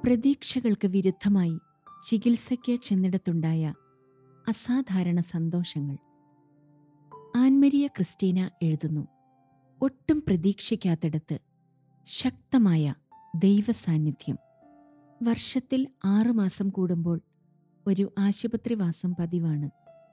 പ്രതീക്ഷകൾക്ക് വിരുദ്ധമായി ചികിത്സയ്ക്ക് ചെന്നിടത്തുണ്ടായ അസാധാരണ സന്തോഷങ്ങൾ ആൻമരിയ ക്രിസ്റ്റീന എഴുതുന്നു ഒട്ടും പ്രതീക്ഷിക്കാത്തിടത്ത് ശക്തമായ ദൈവസാന്നിധ്യം വർഷത്തിൽ ആറുമാസം കൂടുമ്പോൾ ഒരു ആശുപത്രിവാസം പതിവാണ്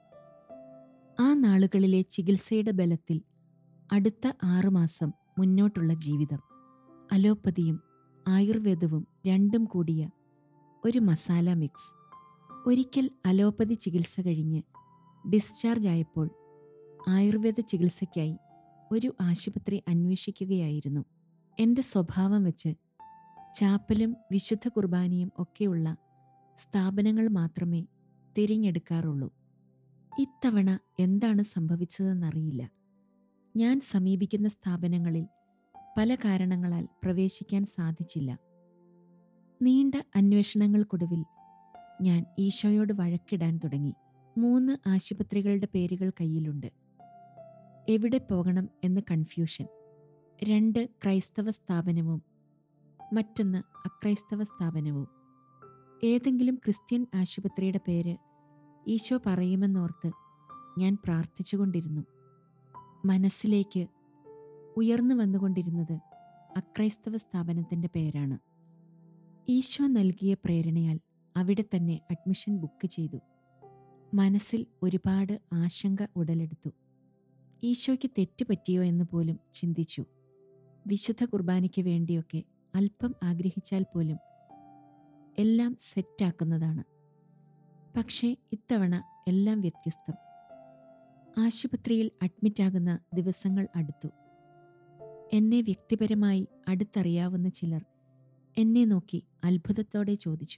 ആ നാളുകളിലെ ചികിത്സയുടെ ബലത്തിൽ അടുത്ത ആറുമാസം മുന്നോട്ടുള്ള ജീവിതം അലോപ്പതിയും ആയുർവേദവും രണ്ടും കൂടിയ ഒരു മസാല മിക്സ് ഒരിക്കൽ അലോപ്പതി ചികിത്സ കഴിഞ്ഞ് ഡിസ്ചാർജ് ആയപ്പോൾ ആയുർവേദ ചികിത്സയ്ക്കായി ഒരു ആശുപത്രി അന്വേഷിക്കുകയായിരുന്നു എൻ്റെ സ്വഭാവം വെച്ച് ചാപ്പലും വിശുദ്ധ കുർബാനയും ഒക്കെയുള്ള സ്ഥാപനങ്ങൾ മാത്രമേ തിരഞ്ഞെടുക്കാറുള്ളൂ ഇത്തവണ എന്താണ് സംഭവിച്ചതെന്നറിയില്ല ഞാൻ സമീപിക്കുന്ന സ്ഥാപനങ്ങളിൽ പല കാരണങ്ങളാൽ പ്രവേശിക്കാൻ സാധിച്ചില്ല നീണ്ട അന്വേഷണങ്ങൾക്കൊടുവിൽ ഞാൻ ഈശോയോട് വഴക്കിടാൻ തുടങ്ങി മൂന്ന് ആശുപത്രികളുടെ പേരുകൾ കയ്യിലുണ്ട് എവിടെ പോകണം എന്ന് കൺഫ്യൂഷൻ രണ്ട് ക്രൈസ്തവ സ്ഥാപനവും മറ്റൊന്ന് അക്രൈസ്തവ സ്ഥാപനവും ഏതെങ്കിലും ക്രിസ്ത്യൻ ആശുപത്രിയുടെ പേര് ഈശോ പറയുമെന്നോർത്ത് ഞാൻ പ്രാർത്ഥിച്ചുകൊണ്ടിരുന്നു മനസ്സിലേക്ക് ഉയർന്നു വന്നുകൊണ്ടിരുന്നത് അക്രൈസ്തവ സ്ഥാപനത്തിൻ്റെ പേരാണ് ഈശോ നൽകിയ പ്രേരണയാൽ അവിടെ തന്നെ അഡ്മിഷൻ ബുക്ക് ചെയ്തു മനസ്സിൽ ഒരുപാട് ആശങ്ക ഉടലെടുത്തു ഈശോയ്ക്ക് തെറ്റുപറ്റിയോ എന്ന് പോലും ചിന്തിച്ചു വിശുദ്ധ കുർബാനയ്ക്ക് വേണ്ടിയൊക്കെ അല്പം ആഗ്രഹിച്ചാൽ പോലും എല്ലാം സെറ്റാക്കുന്നതാണ് പക്ഷേ ഇത്തവണ എല്ലാം വ്യത്യസ്തം ആശുപത്രിയിൽ അഡ്മിറ്റാകുന്ന ദിവസങ്ങൾ അടുത്തു എന്നെ വ്യക്തിപരമായി അടുത്തറിയാവുന്ന ചിലർ എന്നെ നോക്കി അത്ഭുതത്തോടെ ചോദിച്ചു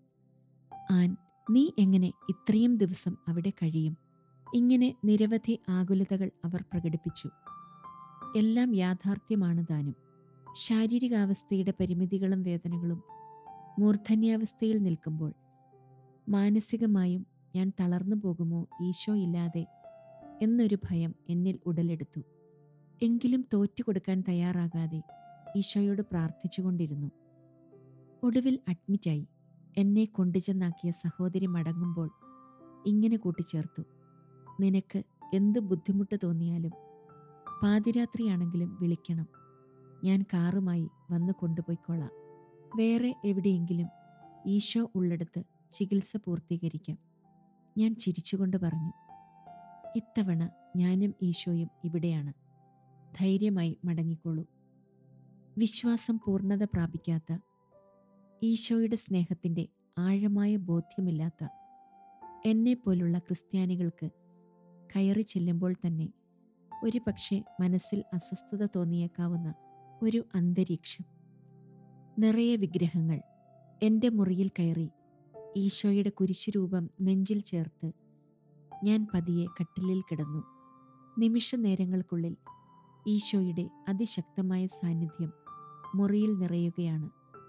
ആൻ നീ എങ്ങനെ ഇത്രയും ദിവസം അവിടെ കഴിയും ഇങ്ങനെ നിരവധി ആകുലതകൾ അവർ പ്രകടിപ്പിച്ചു എല്ലാം യാഥാർത്ഥ്യമാണ് താനും ശാരീരികാവസ്ഥയുടെ പരിമിതികളും വേദനകളും മൂർധന്യാവസ്ഥയിൽ നിൽക്കുമ്പോൾ മാനസികമായും ഞാൻ തളർന്നു പോകുമോ ഈശോ ഇല്ലാതെ എന്നൊരു ഭയം എന്നിൽ ഉടലെടുത്തു എങ്കിലും തോറ്റുകൊടുക്കാൻ തയ്യാറാകാതെ ഈശോയോട് പ്രാർത്ഥിച്ചുകൊണ്ടിരുന്നു ഒടുവിൽ അഡ്മിറ്റായി എന്നെ കൊണ്ടുചെന്നാക്കിയ സഹോദരി മടങ്ങുമ്പോൾ ഇങ്ങനെ കൂട്ടിച്ചേർത്തു നിനക്ക് എന്ത് ബുദ്ധിമുട്ട് തോന്നിയാലും പാതിരാത്രിയാണെങ്കിലും വിളിക്കണം ഞാൻ കാറുമായി വന്ന് കൊണ്ടുപോയിക്കോളാം വേറെ എവിടെയെങ്കിലും ഈശോ ഉള്ളിടത്ത് ചികിത്സ പൂർത്തീകരിക്കാം ഞാൻ ചിരിച്ചുകൊണ്ട് പറഞ്ഞു ഇത്തവണ ഞാനും ഈശോയും ഇവിടെയാണ് ധൈര്യമായി മടങ്ങിക്കോളൂ വിശ്വാസം പൂർണ്ണത പ്രാപിക്കാത്ത ഈശോയുടെ സ്നേഹത്തിൻ്റെ ആഴമായ ബോധ്യമില്ലാത്ത എന്നെപ്പോലുള്ള ക്രിസ്ത്യാനികൾക്ക് കയറി ചെല്ലുമ്പോൾ തന്നെ ഒരു പക്ഷേ മനസ്സിൽ അസ്വസ്ഥത തോന്നിയേക്കാവുന്ന ഒരു അന്തരീക്ഷം നിറയെ വിഗ്രഹങ്ങൾ എൻ്റെ മുറിയിൽ കയറി ഈശോയുടെ കുരിശുരൂപം നെഞ്ചിൽ ചേർത്ത് ഞാൻ പതിയെ കട്ടിലിൽ കിടന്നു നിമിഷ നേരങ്ങൾക്കുള്ളിൽ ഈശോയുടെ അതിശക്തമായ സാന്നിധ്യം മുറിയിൽ നിറയുകയാണ്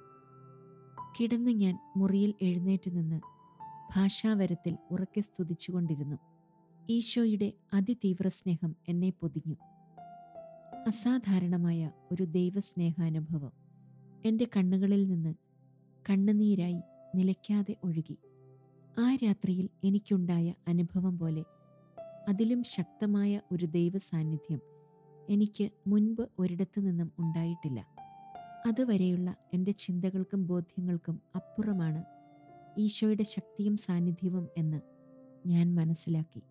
കിടന്ന് ഞാൻ മുറിയിൽ എഴുന്നേറ്റ് നിന്ന് ഭാഷാവരത്തിൽ ഉറക്കെ സ്തുതിച്ചുകൊണ്ടിരുന്നു ഈശോയുടെ അതിതീവ്ര സ്നേഹം എന്നെ പൊതിഞ്ഞു അസാധാരണമായ ഒരു ദൈവസ്നേഹാനുഭവം എൻ്റെ കണ്ണുകളിൽ നിന്ന് കണ്ണുനീരായി നിലയ്ക്കാതെ ഒഴുകി ആ രാത്രിയിൽ എനിക്കുണ്ടായ അനുഭവം പോലെ അതിലും ശക്തമായ ഒരു ദൈവ സാന്നിധ്യം എനിക്ക് മുൻപ് ഒരിടത്തു നിന്നും ഉണ്ടായിട്ടില്ല അതുവരെയുള്ള എൻ്റെ ചിന്തകൾക്കും ബോധ്യങ്ങൾക്കും അപ്പുറമാണ് ഈശോയുടെ ശക്തിയും സാന്നിധ്യവും എന്ന് ഞാൻ മനസ്സിലാക്കി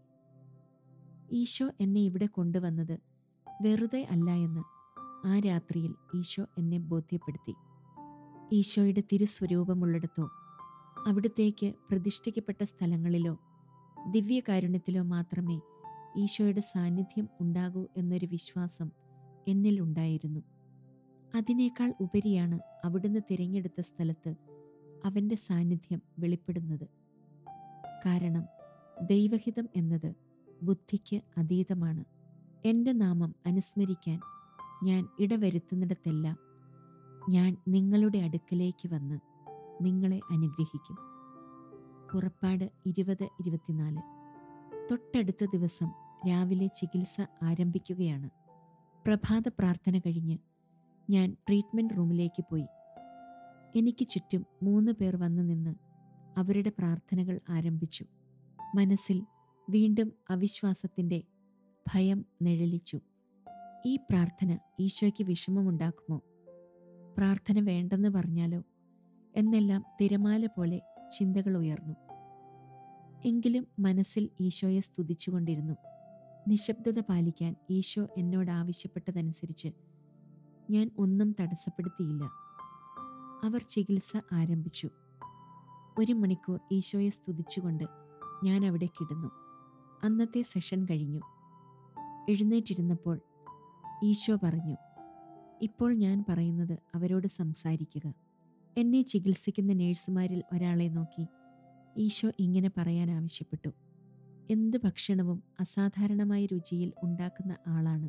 ഈശോ എന്നെ ഇവിടെ കൊണ്ടുവന്നത് വെറുതെ അല്ല എന്ന് ആ രാത്രിയിൽ ഈശോ എന്നെ ബോധ്യപ്പെടുത്തി ഈശോയുടെ തിരുസ്വരൂപമുള്ളിടത്തോ അവിടത്തേക്ക് പ്രതിഷ്ഠിക്കപ്പെട്ട സ്ഥലങ്ങളിലോ ദിവ്യകാരുണ്യത്തിലോ മാത്രമേ ഈശോയുടെ സാന്നിധ്യം ഉണ്ടാകൂ എന്നൊരു വിശ്വാസം എന്നിൽ ഉണ്ടായിരുന്നു അതിനേക്കാൾ ഉപരിയാണ് അവിടുന്ന് തിരഞ്ഞെടുത്ത സ്ഥലത്ത് അവൻ്റെ സാന്നിധ്യം വെളിപ്പെടുന്നത് കാരണം ദൈവഹിതം എന്നത് ബുദ്ധിക്ക് അതീതമാണ് എൻ്റെ നാമം അനുസ്മരിക്കാൻ ഞാൻ ഇടവരുത്തുന്നിടത്തെല്ലാം ഞാൻ നിങ്ങളുടെ അടുക്കലേക്ക് വന്ന് നിങ്ങളെ അനുഗ്രഹിക്കും പുറപ്പാട് ഇരുപത് ഇരുപത്തിനാല് തൊട്ടടുത്ത ദിവസം രാവിലെ ചികിത്സ ആരംഭിക്കുകയാണ് പ്രഭാത പ്രാർത്ഥന കഴിഞ്ഞ് ഞാൻ ട്രീറ്റ്മെൻറ്റ് റൂമിലേക്ക് പോയി എനിക്ക് ചുറ്റും മൂന്ന് പേർ വന്നു നിന്ന് അവരുടെ പ്രാർത്ഥനകൾ ആരംഭിച്ചു മനസ്സിൽ വീണ്ടും അവിശ്വാസത്തിൻ്റെ ഭയം നിഴലിച്ചു ഈ പ്രാർത്ഥന ഈശോയ്ക്ക് വിഷമമുണ്ടാക്കുമോ പ്രാർത്ഥന വേണ്ടെന്ന് പറഞ്ഞാലോ എന്നെല്ലാം തിരമാല പോലെ ചിന്തകൾ ഉയർന്നു എങ്കിലും മനസ്സിൽ ഈശോയെ സ്തുതിച്ചുകൊണ്ടിരുന്നു നിശബ്ദത പാലിക്കാൻ ഈശോ എന്നോട് ആവശ്യപ്പെട്ടതനുസരിച്ച് ഞാൻ ഒന്നും തടസ്സപ്പെടുത്തിയില്ല അവർ ചികിത്സ ആരംഭിച്ചു ഒരു മണിക്കൂർ ഈശോയെ സ്തുതിച്ചുകൊണ്ട് ഞാൻ അവിടെ കിടന്നു അന്നത്തെ സെഷൻ കഴിഞ്ഞു എഴുന്നേറ്റിരുന്നപ്പോൾ ഈശോ പറഞ്ഞു ഇപ്പോൾ ഞാൻ പറയുന്നത് അവരോട് സംസാരിക്കുക എന്നെ ചികിത്സിക്കുന്ന നേഴ്സുമാരിൽ ഒരാളെ നോക്കി ഈശോ ഇങ്ങനെ പറയാൻ ആവശ്യപ്പെട്ടു എന്ത് ഭക്ഷണവും അസാധാരണമായ രുചിയിൽ ഉണ്ടാക്കുന്ന ആളാണ്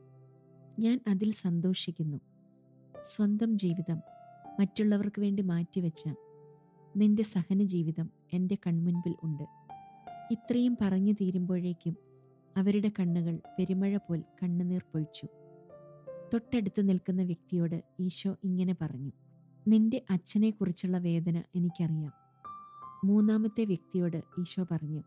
ഞാൻ അതിൽ സന്തോഷിക്കുന്നു സ്വന്തം ജീവിതം മറ്റുള്ളവർക്ക് വേണ്ടി മാറ്റിവെച്ച നിന്റെ സഹന ജീവിതം എൻ്റെ കൺമുൻപിൽ ഉണ്ട് ഇത്രയും പറഞ്ഞു തീരുമ്പോഴേക്കും അവരുടെ കണ്ണുകൾ പെരുമഴ പോൽ കണ്ണുനീർ പൊഴിച്ചു തൊട്ടടുത്ത് നിൽക്കുന്ന വ്യക്തിയോട് ഈശോ ഇങ്ങനെ പറഞ്ഞു നിന്റെ അച്ഛനെക്കുറിച്ചുള്ള വേദന എനിക്കറിയാം മൂന്നാമത്തെ വ്യക്തിയോട് ഈശോ പറഞ്ഞു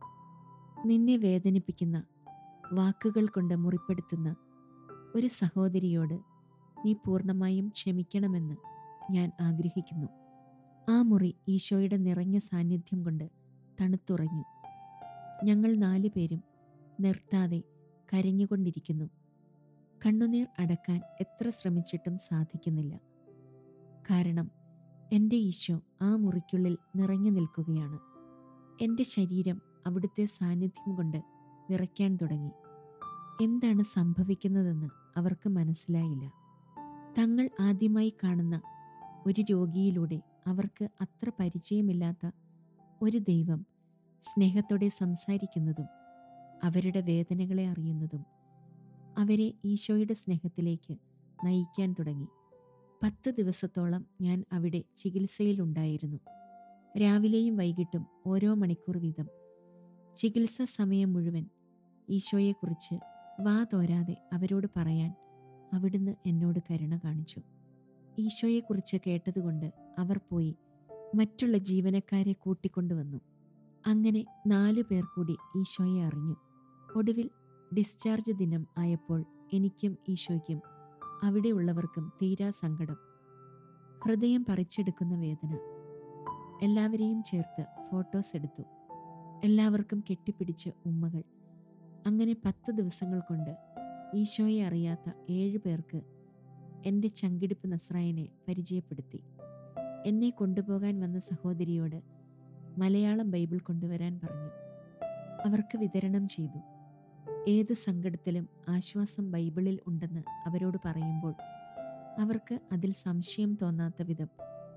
നിന്നെ വേദനിപ്പിക്കുന്ന വാക്കുകൾ കൊണ്ട് മുറിപ്പെടുത്തുന്ന ഒരു സഹോദരിയോട് നീ പൂർണ്ണമായും ക്ഷമിക്കണമെന്ന് ഞാൻ ആഗ്രഹിക്കുന്നു ആ മുറി ഈശോയുടെ നിറഞ്ഞ സാന്നിധ്യം കൊണ്ട് തണുത്തുറഞ്ഞു ഞങ്ങൾ നാലു പേരും നിർത്താതെ കരഞ്ഞുകൊണ്ടിരിക്കുന്നു കണ്ണുനീർ അടക്കാൻ എത്ര ശ്രമിച്ചിട്ടും സാധിക്കുന്നില്ല കാരണം എൻ്റെ ഈശോ ആ മുറിക്കുള്ളിൽ നിറഞ്ഞു നിൽക്കുകയാണ് എൻ്റെ ശരീരം അവിടുത്തെ സാന്നിധ്യം കൊണ്ട് വിറയ്ക്കാൻ തുടങ്ങി എന്താണ് സംഭവിക്കുന്നതെന്ന് അവർക്ക് മനസ്സിലായില്ല തങ്ങൾ ആദ്യമായി കാണുന്ന ഒരു രോഗിയിലൂടെ അവർക്ക് അത്ര പരിചയമില്ലാത്ത ഒരു ദൈവം സ്നേഹത്തോടെ സംസാരിക്കുന്നതും അവരുടെ വേദനകളെ അറിയുന്നതും അവരെ ഈശോയുടെ സ്നേഹത്തിലേക്ക് നയിക്കാൻ തുടങ്ങി പത്ത് ദിവസത്തോളം ഞാൻ അവിടെ ചികിത്സയിലുണ്ടായിരുന്നു രാവിലെയും വൈകിട്ടും ഓരോ മണിക്കൂർ വീതം ചികിത്സാ സമയം മുഴുവൻ ഈശോയെക്കുറിച്ച് വാ തോരാതെ അവരോട് പറയാൻ അവിടുന്ന് എന്നോട് കരുണ കാണിച്ചു ഈശോയെക്കുറിച്ച് കേട്ടതുകൊണ്ട് അവർ പോയി മറ്റുള്ള ജീവനക്കാരെ കൂട്ടിക്കൊണ്ടുവന്നു അങ്ങനെ നാലു പേർ കൂടി ഈശോയെ അറിഞ്ഞു ഒടുവിൽ ഡിസ്ചാർജ് ദിനം ആയപ്പോൾ എനിക്കും ഈശോയ്ക്കും അവിടെയുള്ളവർക്കും തീരാ സങ്കടം ഹൃദയം പറിച്ചെടുക്കുന്ന വേദന എല്ലാവരെയും ചേർത്ത് ഫോട്ടോസ് എടുത്തു എല്ലാവർക്കും കെട്ടിപ്പിടിച്ച് ഉമ്മകൾ അങ്ങനെ പത്ത് ദിവസങ്ങൾ കൊണ്ട് ഈശോയെ അറിയാത്ത ഏഴു പേർക്ക് എൻ്റെ ചങ്കിടിപ്പ് നസ്രായനെ പരിചയപ്പെടുത്തി എന്നെ കൊണ്ടുപോകാൻ വന്ന സഹോദരിയോട് മലയാളം ബൈബിൾ കൊണ്ടുവരാൻ പറഞ്ഞു അവർക്ക് വിതരണം ചെയ്തു ഏത് സങ്കടത്തിലും ആശ്വാസം ബൈബിളിൽ ഉണ്ടെന്ന് അവരോട് പറയുമ്പോൾ അവർക്ക് അതിൽ സംശയം തോന്നാത്ത വിധം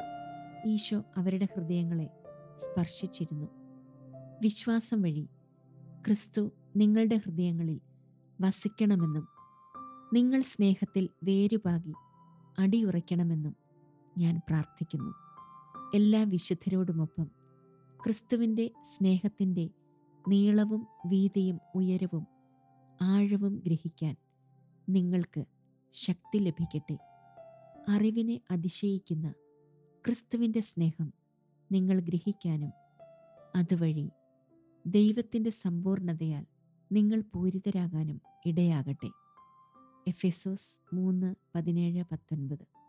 ഈശോ അവരുടെ ഹൃദയങ്ങളെ സ്പർശിച്ചിരുന്നു വിശ്വാസം വഴി ക്രിസ്തു നിങ്ങളുടെ ഹൃദയങ്ങളിൽ വസിക്കണമെന്നും നിങ്ങൾ സ്നേഹത്തിൽ വേരുപാകി അടിയുറയ്ക്കണമെന്നും ഞാൻ പ്രാർത്ഥിക്കുന്നു എല്ലാ വിശുദ്ധരോടുമൊപ്പം ക്രിസ്തുവിൻ്റെ സ്നേഹത്തിൻ്റെ നീളവും വീതിയും ഉയരവും ആഴവും ഗ്രഹിക്കാൻ നിങ്ങൾക്ക് ശക്തി ലഭിക്കട്ടെ അറിവിനെ അതിശയിക്കുന്ന ക്രിസ്തുവിൻ്റെ സ്നേഹം നിങ്ങൾ ഗ്രഹിക്കാനും അതുവഴി ദൈവത്തിൻ്റെ സമ്പൂർണതയാൽ നിങ്ങൾ പൂരിതരാകാനും ഇടയാകട്ടെ എഫെസോസ് മൂന്ന് പതിനേഴ് പത്തൊൻപത്